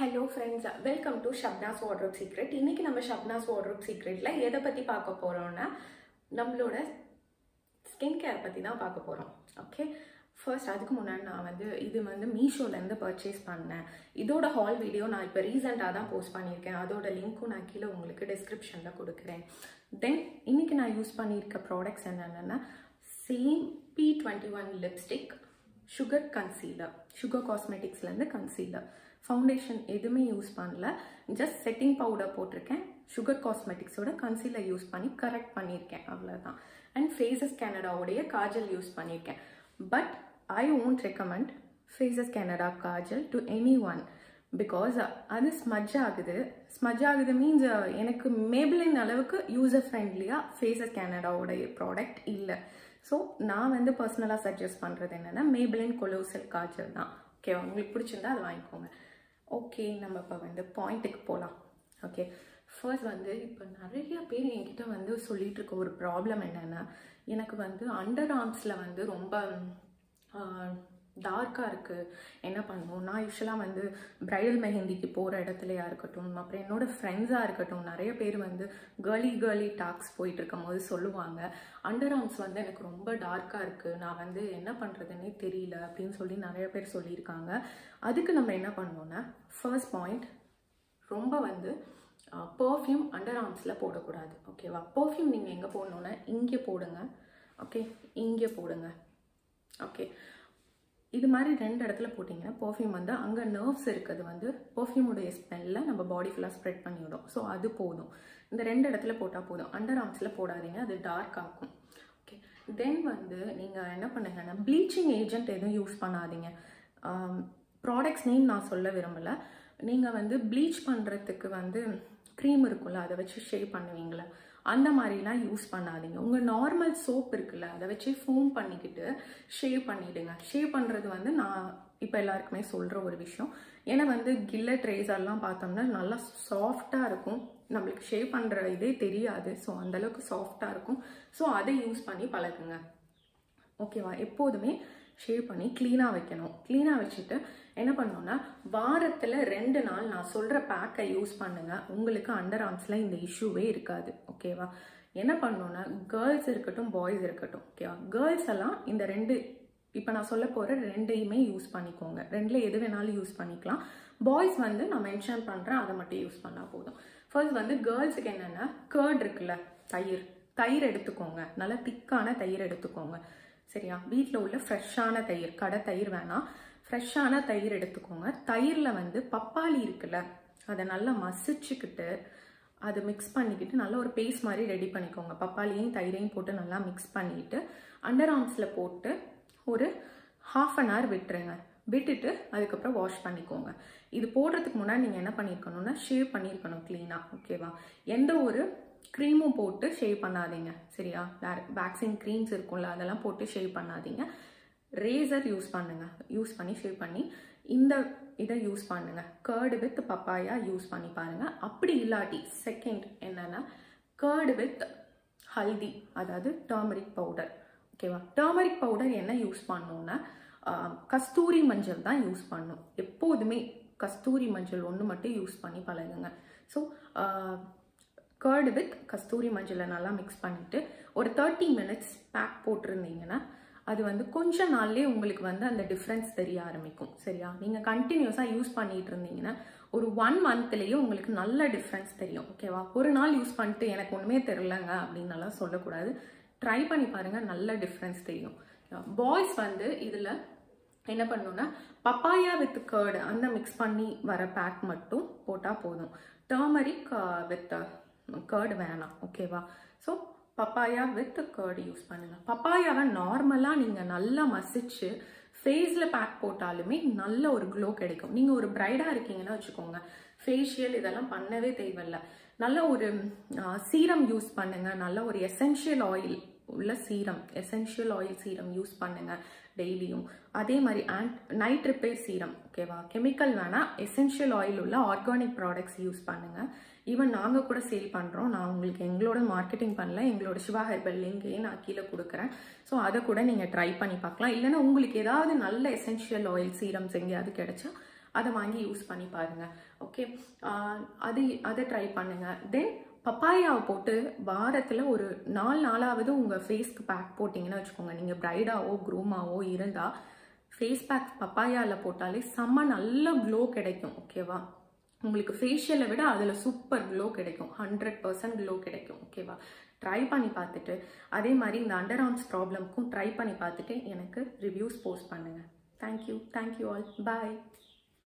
hello friends welcome to Shabnas wardrobe secret இன்னைக்கு நம்ம ஷப்னாஸ் wardrobe சீக்ரெட்ல எதை பற்றி பார்க்க போகிறோம்னா நம்மளோட ஸ்கின் கேர் பற்றி தான் பார்க்க போகிறோம் ஓகே ஃபர்ஸ்ட் அதுக்கு முன்னாடி நான் வந்து இது வந்து மீஷோலேருந்து பர்ச்சேஸ் பண்ணேன் இதோட ஹால் வீடியோ நான் இப்போ ரீசெண்டாக தான் போஸ்ட் பண்ணியிருக்கேன் அதோட லிங்க்கும் நான் கீழே உங்களுக்கு டிஸ்கிரிப்ஷனில் கொடுக்குறேன் தென் இன்னைக்கு நான் யூஸ் பண்ணியிருக்க ப்ராடக்ட்ஸ் என்னென்னா same B twenty one lipstick Sugar concealer Sugar காஸ்மெட்டிக்ஸ்லேருந்து கன்சீலர் ஃபவுண்டேஷன் எதுவுமே யூஸ் பண்ணல ஜஸ்ட் செட்டிங் பவுடர் போட்டிருக்கேன் சுகர் காஸ்மெட்டிக்ஸோட கன்சீலர் யூஸ் பண்ணி கரெக்ட் பண்ணியிருக்கேன் அவ்வளோதான் அண்ட் ஃபேஸஸ் கேனடாவுடைய காஜல் யூஸ் பண்ணியிருக்கேன் but I won't recommend Faces Canada kajal to anyone because அது ஸ்மஜ் ஆகுது ஸ்மஜ் ஆகுது மீன்ஸ் எனக்கு மேபிளின் அளவுக்கு யூசர் ஃப்ரெண்ட்லியாக ஃபேஸஸ் கேனடாவோடைய ப்ராடக்ட் இல்லை ஸோ நான் வந்து பர்சனலாக சஜஸ்ட் பண்ணுறது என்னென்னா மேபிளின் கொலோசல் காஜல் தான் ஓகே உங்களுக்கு பிடிச்சிருந்தா அதை வாங்கிக்கோங்க ஓகே நம்ம இப்போ வந்து பாயிண்ட்டுக்கு போகலாம் ஓகே ஃபர்ஸ்ட் வந்து இப்போ நிறைய பேர் என்கிட்ட வந்து சொல்லிட்டு இருக்க ஒரு ப்ராப்ளம் என்னென்னா எனக்கு வந்து அண்டர் ஆர்ம்ஸில் வந்து ரொம்ப டார்க்காக இருக்குது என்ன பண்ணுவோம் நான் யூஸ்வலாக வந்து பிரைடல் மெஹந்திக்கு போகிற இடத்துலையா இருக்கட்டும் அப்புறம் என்னோட ஃப்ரெண்ட்ஸாக இருக்கட்டும் நிறைய பேர் வந்து கேர்லி கேர்லி டாக்ஸ் போயிட்டு இருக்கும் போது சொல்லுவாங்க அண்டர் ஆர்ம்ஸ் வந்து எனக்கு ரொம்ப டார்க்காக இருக்குது நான் வந்து என்ன பண்ணுறதுன்னே தெரியல அப்படின்னு சொல்லி நிறைய பேர் சொல்லியிருக்காங்க அதுக்கு நம்ம என்ன பண்ணோன்னா ஃபர்ஸ்ட் பாயிண்ட் ரொம்ப வந்து பர்ஃப்யூம் அண்டர் ஆர்ம்ஸில் போடக்கூடாது ஓகேவா பர்ஃப்யூம் நீங்கள் எங்கே போடணுன்னா இங்கே போடுங்க ஓகே இங்கே போடுங்க ஓகே இது மாதிரி ரெண்டு இடத்துல போட்டிங்கன்னா பர்ஃப்யூம் வந்து அங்கே நர்வ்ஸ் இருக்கிறது வந்து பர்ஃப்யூமுடைய ஸ்மெல்ல நம்ம பாடி ஃபுல்லாக ஸ்ப்ரெட் பண்ணிவிடும் ஸோ அது போதும் இந்த ரெண்டு இடத்துல போட்டால் போதும் அண்டர் ஆர்ம்ஸில் போடாதீங்க அது டார்க் ஆகும் ஓகே தென் வந்து நீங்கள் என்ன பண்ணுங்கன்னா ப்ளீச்சிங் ஏஜென்ட் எதுவும் யூஸ் பண்ணாதீங்க ப்ராடக்ட்ஸ் நேம் நான் சொல்ல விரும்பலை நீங்கள் வந்து ப்ளீச் பண்ணுறதுக்கு வந்து க்ரீம் இருக்குல்ல அதை வச்சு ஷேவ் பண்ணுவீங்களா அந்த மாதிரிலாம் யூஸ் பண்ணாதீங்க உங்கள் நார்மல் சோப் இருக்குல்ல அதை வச்சு ஃபோம் பண்ணிக்கிட்டு ஷேவ் பண்ணிவிடுங்க ஷேவ் பண்ணுறது வந்து நான் இப்போ எல்லாருக்குமே சொல்கிற ஒரு விஷயம் ஏன்னா வந்து கில்லட் ரேசர்லாம் பார்த்தோம்னா நல்லா சாஃப்டாக இருக்கும் நம்மளுக்கு ஷேவ் பண்ணுற இதே தெரியாது ஸோ அந்தளவுக்கு சாஃப்டாக இருக்கும் ஸோ அதை யூஸ் பண்ணி பழகுங்க ஓகேவா எப்போதுமே ஷேவ் பண்ணி க்ளீனாக வைக்கணும் க்ளீனாக வச்சுட்டு என்ன பண்ணோன்னா வாரத்தில் ரெண்டு நாள் நான் சொல்கிற பேக்கை யூஸ் பண்ணுங்கள் உங்களுக்கு அண்டர் ஆர்ம்ஸில் இந்த இஷ்யூவே இருக்காது ஓகேவா என்ன பண்ணோன்னா கேர்ள்ஸ் இருக்கட்டும் பாய்ஸ் இருக்கட்டும் ஓகேவா கேர்ள்ஸ் எல்லாம் இந்த ரெண்டு இப்போ நான் சொல்ல போகிற ரெண்டையுமே யூஸ் பண்ணிக்கோங்க ரெண்டில் எது வேணாலும் யூஸ் பண்ணிக்கலாம் பாய்ஸ் வந்து நான் மென்ஷன் பண்ணுறேன் அதை மட்டும் யூஸ் பண்ணால் போதும் ஃபர்ஸ்ட் வந்து கேர்ள்ஸுக்கு என்னென்னா கேர்ட் இருக்குல்ல தயிர் தயிர் எடுத்துக்கோங்க நல்லா திக்கான தயிர் எடுத்துக்கோங்க சரியா வீட்டில் உள்ள ஃப்ரெஷ்ஷான தயிர் கடை தயிர் வேணாம் ஃப்ரெஷ்ஷான தயிர் எடுத்துக்கோங்க தயிரில் வந்து பப்பாளி இருக்குல்ல அதை நல்லா மசிச்சுக்கிட்டு அதை மிக்ஸ் பண்ணிக்கிட்டு நல்லா ஒரு பேஸ்ட் மாதிரி ரெடி பண்ணிக்கோங்க பப்பாளியையும் தயிரையும் போட்டு நல்லா மிக்ஸ் பண்ணிட்டு அண்டர் ஆர்ம்ஸில் போட்டு ஒரு ஹாஃப் அன் ஹவர் விட்டுருங்க விட்டுட்டு அதுக்கப்புறம் வாஷ் பண்ணிக்கோங்க இது போடுறதுக்கு முன்னாடி நீங்கள் என்ன பண்ணியிருக்கணும்னா ஷேவ் பண்ணியிருக்கணும் க்ளீனாக ஓகேவா எந்த ஒரு க்ரீமும் போட்டு ஷேவ் பண்ணாதீங்க சரியா வேக்சின் க்ரீம்ஸ் இருக்கும்ல அதெல்லாம் போட்டு ஷேவ் பண்ணாதீங்க ரேசர் யூஸ் பண்ணுங்க யூஸ் பண்ணி ஷேவ் பண்ணி இந்த இதை யூஸ் பண்ணுங்க கேர்டு வித் பப்பாயா யூஸ் பண்ணி பாருங்க அப்படி இல்லாட்டி செகண்ட் என்னன்னா கேர்டு வித் ஹல்தி அதாவது டர்மரிக் பவுடர் ஓகேவா டர்மரிக் பவுடர் என்ன யூஸ் பண்ணோன்னா கஸ்தூரி மஞ்சள் தான் யூஸ் பண்ணும் எப்போதுமே கஸ்தூரி மஞ்சள் ஒன்று மட்டும் யூஸ் பண்ணி பழகுங்க ஸோ கர்டு வித் கஸ்தூரி மஞ்சளை நல்லா மிக்ஸ் பண்ணிவிட்டு ஒரு தேர்ட்டி மினிட்ஸ் பேக் போட்டிருந்தீங்கன்னா அது வந்து கொஞ்ச நாள்லேயே உங்களுக்கு வந்து அந்த டிஃப்ரென்ஸ் தெரிய ஆரம்பிக்கும் சரியா நீங்கள் கண்டினியூஸாக யூஸ் பண்ணிட்டு இருந்தீங்கன்னா ஒரு ஒன் மந்த்லேயே உங்களுக்கு நல்ல டிஃப்ரென்ஸ் தெரியும் ஓகேவா ஒரு நாள் யூஸ் பண்ணிட்டு எனக்கு ஒன்றுமே தெரிலங்க அப்படின்னலாம் சொல்லக்கூடாது ட்ரை பண்ணி பாருங்கள் நல்ல டிஃப்ரென்ஸ் தெரியும் பாய்ஸ் வந்து இதில் என்ன பண்ணணும்னா பப்பாயா வித் கேர்டு அந்த மிக்ஸ் பண்ணி வர பேக் மட்டும் போட்டால் போதும் டர்மரிக் வித் கேர்டு வேணாம் ஓகேவா so papaya with curd use பண்ணுங்கள் பப்பாயாவை நார்மலாக நீங்கள் நல்லா மசிச்சு ஃபேஸில் பேக் போட்டாலுமே நல்ல ஒரு க்ளோ கிடைக்கும் நீங்கள் ஒரு பிரைடாக இருக்கீங்கன்னா வச்சுக்கோங்க ஃபேஷியல் இதெல்லாம் பண்ணவே தேவையில்ல நல்ல ஒரு சீரம் யூஸ் பண்ணுங்க நல்ல ஒரு எசென்ஷியல் ஆயில் உள்ள serum essential oil serum use பண்ணுங்க டெய்லியும் அதே மாதிரி ஆண்ட் நைட் ரிப்பேர் சீரம் ஓகேவா கெமிக்கல் வேணால் எசென்ஷியல் ஆயில் உள்ள ஆர்கானிக் ப்ராடக்ட்ஸ் யூஸ் பண்ணுங்க ஈவன் நாங்கள் கூட சேல் பண்ணுறோம் நான் உங்களுக்கு எங்களோட மார்க்கெட்டிங் பண்ணல எங்களோட சிவா ஹெர்பல் லிங்கையே நான் கீழே கொடுக்குறேன் ஸோ அதை கூட நீங்கள் ட்ரை பண்ணி பார்க்கலாம் இல்லைன்னா உங்களுக்கு ஏதாவது நல்ல எசென்ஷியல் ஆயில் சீரம்ஸ் எங்கேயாவது கிடைச்சா அதை வாங்கி யூஸ் பண்ணி பாருங்கள் ஓகே அது அதை ட்ரை பண்ணுங்கள் தென் பப்பாயாவை போட்டு வாரத்தில் ஒரு நாலு நாளாவது உங்கள் ஃபேஸ்க்கு பேக் போட்டிங்கன்னு வச்சுக்கோங்க நீங்கள் ப்ரைடாவோ க்ரூமாவோ இருந்தால் ஃபேஸ் பேக் பப்பாயாவில் போட்டாலே செம்ம நல்ல க்ளோ கிடைக்கும் ஓகேவா உங்களுக்கு ஃபேஷியலை விட அதில் சூப்பர் க்ளோ கிடைக்கும் ஹண்ட்ரட் பர்சன்ட் க்ளோ கிடைக்கும் ஓகேவா ட்ரை பண்ணி பார்த்துட்டு அதே மாதிரி இந்த அண்டர் ஆர்ம்ஸ் ப்ராப்ளம்க்கும் ட்ரை பண்ணி பார்த்துட்டு எனக்கு ரிவ்யூஸ் போஸ்ட் பண்ணுங்கள் தேங்க்யூ தேங்க்யூ ஆல் பாய்